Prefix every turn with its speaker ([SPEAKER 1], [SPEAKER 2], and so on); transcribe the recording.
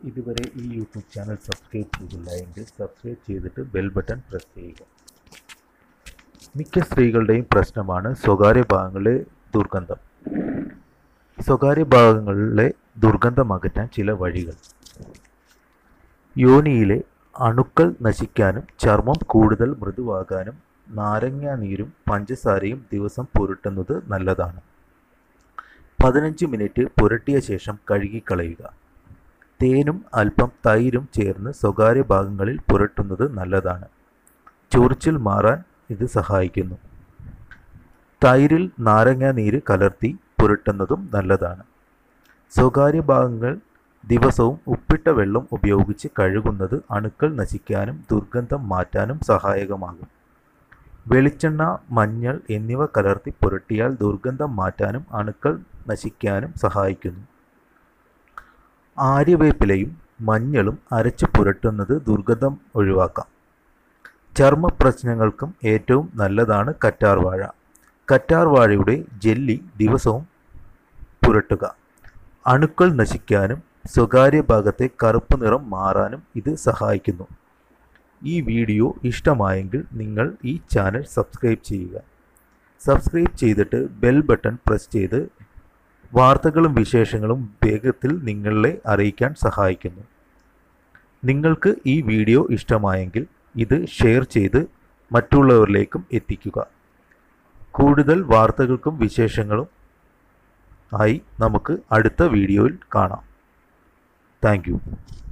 [SPEAKER 1] ഇതുവരെ ഈ YouTube channel subscribe ചെയ്തില്ല എങ്കിൽ സബ്സ്ക്രൈബ് ചെയ്തിട്ട് ബെൽ ബട്ടൺ പ്രസ് ചെയ്യുക മിക്ക സ്ത്രീകളുടെയും പ്രശ്നമാണ് സ്വകാര്യ ഭാഗങ്ങളിലെ ദുർഗന്ധം സ്വകാര്യ ഭാഗങ്ങളിലെ ദുർഗന്ധം അകറ്റാൻ ചില വഴികൾ യോനിയിലെ അണുക്കൾ നശിക്കാനും ചർമ്മം കൂടുതൽ മൃദുവാകാനും നാരങ്ങാ നീരും പഞ്ചസാരയും ദിവസം പുരട്ടുന്നത് നല്ലതാണ് പതിനഞ്ച് മിനിറ്റ് പുരട്ടിയ ശേഷം കഴുകിക്കളയുക തേനും അല്പം തൈരും ചേർന്ന് സ്വകാര്യ ഭാഗങ്ങളിൽ പുരട്ടുന്നത് നല്ലതാണ് ചൊറിച്ചിൽ മാറാൻ ഇത് സഹായിക്കുന്നു തൈരിൽ നാരങ്ങാ നീര് കലർത്തി പുരട്ടുന്നതും നല്ലതാണ് സ്വകാര്യ ഭാഗങ്ങൾ ദിവസവും ഉപ്പിട്ട വെള്ളം ഉപയോഗിച്ച് കഴുകുന്നത് അണുക്കൾ നശിക്കാനും ദുർഗന്ധം മാറ്റാനും സഹായകമാകും വെളിച്ചെണ്ണ മഞ്ഞൾ എന്നിവ കലർത്തി പുരട്ടിയാൽ ദുർഗന്ധം മാറ്റാനും അണുക്കൾ നശിക്കാനും സഹായിക്കുന്നു ആര്യവേപ്പിലയും മഞ്ഞളും അരച്ച് പുരട്ടുന്നത് ദുർഗന്ധം ഒഴിവാക്കാം ചർമ്മ പ്രശ്നങ്ങൾക്കും ഏറ്റവും നല്ലതാണ് കറ്റാർവാഴ കറ്റാർവാഴയുടെ ജെല്ലി ദിവസവും പുരട്ടുക അണുക്കൾ നശിക്കാനും സ്വകാര്യ ഭാഗത്തെ കറുപ്പ് നിറം മാറാനും ഇത് സഹായിക്കുന്നു ഈ വീഡിയോ ഇഷ്ടമായെങ്കിൽ നിങ്ങൾ ഈ ചാനൽ സബ്സ്ക്രൈബ് ചെയ്യുക സബ്സ്ക്രൈബ് ചെയ്തിട്ട് ബെൽ ബട്ടൺ പ്രസ് ചെയ്ത് വാർത്തകളും വിശേഷങ്ങളും വേഗത്തിൽ നിങ്ങളെ അറിയിക്കാൻ സഹായിക്കുന്നു നിങ്ങൾക്ക് ഈ വീഡിയോ ഇഷ്ടമായെങ്കിൽ ഇത് ഷെയർ ചെയ്ത് മറ്റുള്ളവരിലേക്കും എത്തിക്കുക കൂടുതൽ വാർത്തകൾക്കും വിശേഷങ്ങളും ആയി നമുക്ക് അടുത്ത വീഡിയോയിൽ കാണാം താങ്ക്